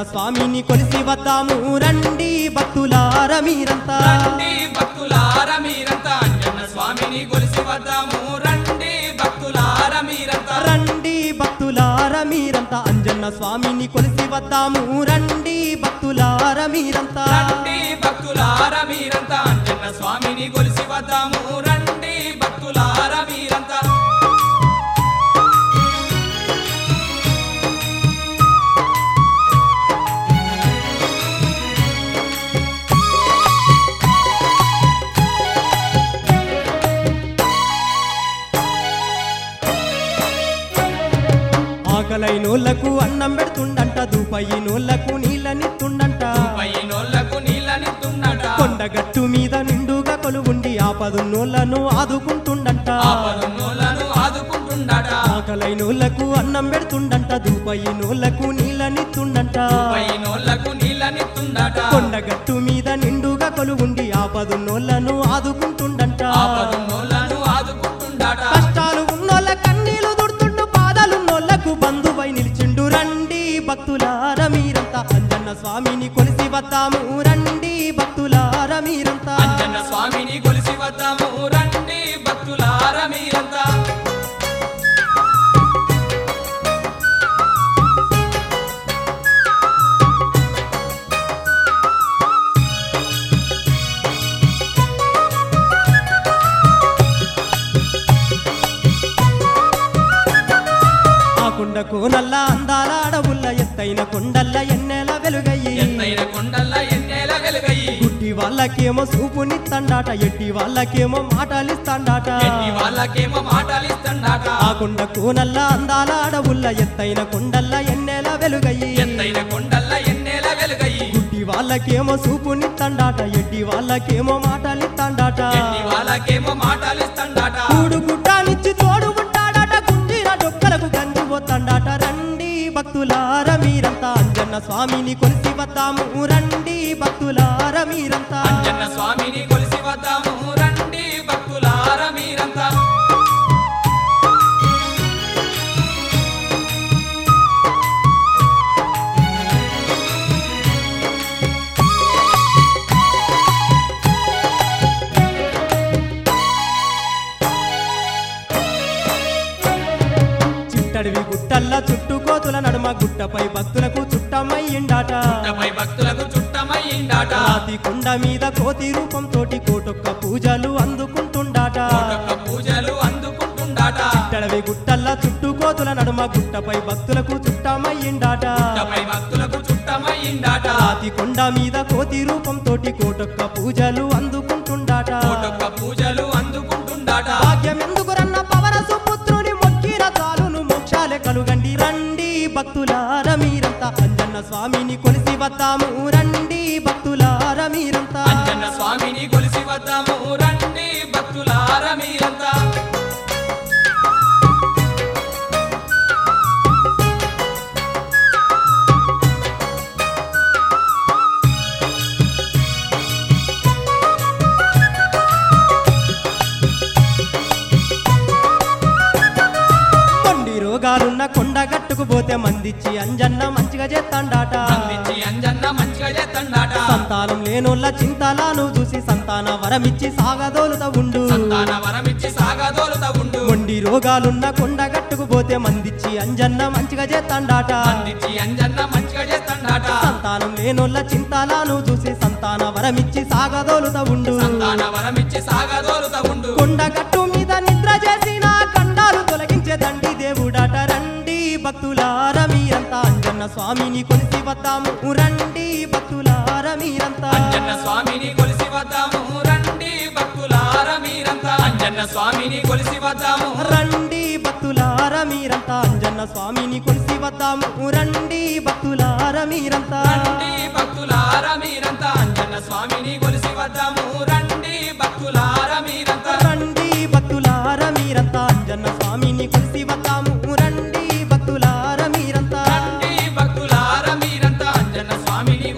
స్వామిని కొలిసి వద్దాము రండి భక్తులార మీరంతా రండి భక్తులార మీరంతా అంజన్న స్వామిని కొలిసి వద్దాము రండి భక్తులార మీరంతా రండి భక్తులార మీరంతా అంజన్న స్వామిని కొలిసి వద్దాము రండి భక్తులార మీరంతా రండి భక్తులార మీరంతా అంజన్న స్వామిని కొలిసి వద్దాము రండి భక్తులార మీరంతా ఆకలైనోళ్లకు అన్నం పెడుతుండంట దూపయ్యినోళ్లకు నీళ్ళనిత్తుండంట పైనోళ్లకు నీళ్ళనిత్తుండట కొండగట్టు మీద నిండుగా కొలువుండి ఆపదున్నోళ్లను ఆదుకుంటుండంట ఆపదున్నోళ్లను ఆదుకుంటుండట ఆకలైనోళ్లకు అన్నం పెడుతుండంట దూపయ్యినోళ్లకు నీళ్ళనిత్తుండంట పైనోళ్లకు నీళ్ళనిత్తుండట కొండగట్టు మీద నిండుగా కొలువుండి ఆపదున్నోళ్లను ఆదుకుంటుండంట ఆపదున్నోళ్లను ఆదుకుంటుండట కష్టాలు ఉన్నోళ్ళ కన్నీళ్లు దుడుతుండు బాధలున్నోళ్లకు బంధువై నిలిచిండు రండి భక్తులార మీరంతా అంజన్న స్వామిని కొలిసి వద్దాము రండి భక్తులార మీరంతా అంజన్న స్వామిని కొలిసి వద్దాము రండి భక్తులార మీరంతా ఆ కొండకు నల్ల అందాల అడవుల్ల ఎత్తైన కొండల్ల ఎన్నెల వెలుగయ్యి ఎత్తైన కొండల్ల ఎన్నేల వెలుగయి గుడ్డి వాళ్ళకేమో సూపునిత్తండాట ఎట్టి వాళ్ళకేమో మాటలిస్తాండాట ఎన్ని వాళ్ళకేమో మాటలిస్తుండట ఆ కొండకు నల్ల అందాల అడవుల్ల ఎత్తైన కొండల్ల ఎన్నెల వెలుగయ్యి ఎత్తైన కొండల్ల ఎన్నేల వెలుగయి గుడ్డి వాళ్ళకేమో సూపునిత్తండాట ఎడ్డి వాళ్ళకేమో మాటలిత్తండాట ఎన్ని వాళ్ళకేమో మాటలిస్తుండట కూడు గుడ్డానిచ్చి తోడు ఉంటాడట గుంజిన డొక్కలకు గంజి పోతండాట రండి భక్తులార మీరంతా అంజన్న స్వామిని కొలిసి వద్దాము రండి భక్తులార మీరంతా అంజన్న స్వామిని కొలిసి వద్దాము రండి భక్తులార మీరంతా చిట్టడివి గుట్టల్లా చుట్టుకోతుల నడుమ గుట్టపై భక్తులకు చుట్టమయ్యిండాట పుట్టపై భక్తులకు చుట్టమయ్యిండాట రాతి కొండ మీద కోతి రూపంతోటి కోటొక్క పూజలు అందుకుంటుండాట కోటొక్క పూజలు అందుకుంటుండాట చిట్టడవి గుట్టల్లా చుట్టుకోతుల నడుమ గుట్టపై భక్తులకు చుట్టమయ్యిండాట పుట్టపై భక్తులకు చుట్టమయ్యిండాట రాతి కొండ మీద కోతి రూపంతోటి కోటొక్క పూజలు అందుకుంటుండాట కోటొక్క పూజలు అందుకుంటుండాట భాగ్యం ఎందుకురన్న పవన సుపుత్రుని మొక్కిన చాలును మోక్షాలే కలుగండి రండి భక్తులార మీరంతా అంజన్న స్వామిని కొలిసి వద్దాము రండి భక్తులార మీరంతా అంజన్న స్వామిని కొలిసి వద్దాము రండి భక్తులార మీరంతా కొండి రోగాలున్న కొండ గట్టుకు పోతే మందిచ్చి అంజన్న మంచిగా చేస్తాండాట అందించి అంజన్న మంచిగా చేతండాట సంతానం లేనోళ్ళ చింతలాను చూసి సంతాన వరమిచ్చి సాగదోలుత ఉండు సంతాన వరమిచ్చి సాగదోలుత ఉండు కొండి రోగాలున్న కొండ గట్టుకు పోతే మందిచ్చి అంజన్న మంచిగా చేస్తాండాట అందించి అంజన్న మంచిగా చేతండాట సంతానం లేనోళ్ళ చింతలాను చూసి సంతాన వరమిచ్చి సాగదోలుత ఉండు సంతాన వరమిచ్చి సాగదోలుత ఉండు కొండ గట్టు మీద నిద్ర చేసిన కండాలు తొలగించే దండి దేవుడాట రండి భక్తులార మీరంతా అంజన్న స్వామిని కొలిసి వద్దాము రండి భక్తులార మీరంతా అంజన్న స్వామిని కొలిసి వద్దాము రండి భక్తులార మీరంతా అంజన్న స్వామిని కొలిసి వద్దాము రండి భక్తులార మీరంతా అంజన్న స్వామిని కొలిసి వద్దాము రండి భక్తులార మీరంతా రండి భక్తులార మీరంతా అంజన్న స్వామిని కొలిసి వద్దాము రండి భక్తులార మీరంతా రండి భక్తులార మీరంతా అంజన్న స్వామిని కొలిసి వద్దాము రండి భక్తులార మీరంతా రండి భక్తులార మీరంతా అంజన్న స్వామిని